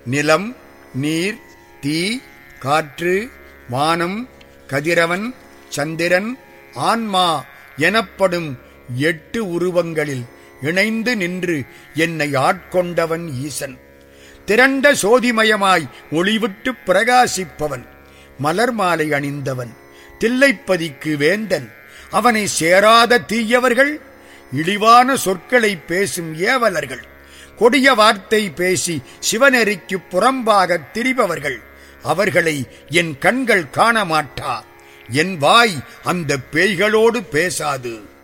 நிலம் நீர் தீ காற்று வானம் கதிரவன் சந்திரன் ஆன்மா எனப்படும் எட்டு உருவங்களில் இணைந்து நின்று என்னை ஆட்கொண்டவன் ஈசன் திரண்ட சோதிமயமாய் ஒளிவிட்டு பிரகாசிப்பவன் மலர் மாலை அணிந்தவன் தில்லைப்பதிக்கு வேந்தன் அவனை சேராத தீயவர்கள் இழிவான சொற்களை பேசும் ஏவலர்கள் கொடிய வார்த்தை பேசி சிவநெறிக்கு புறம்பாக திரிபவர்கள் அவர்களை என் கண்கள் காண மாட்டா என் வாய் அந்த பேய்களோடு பேசாது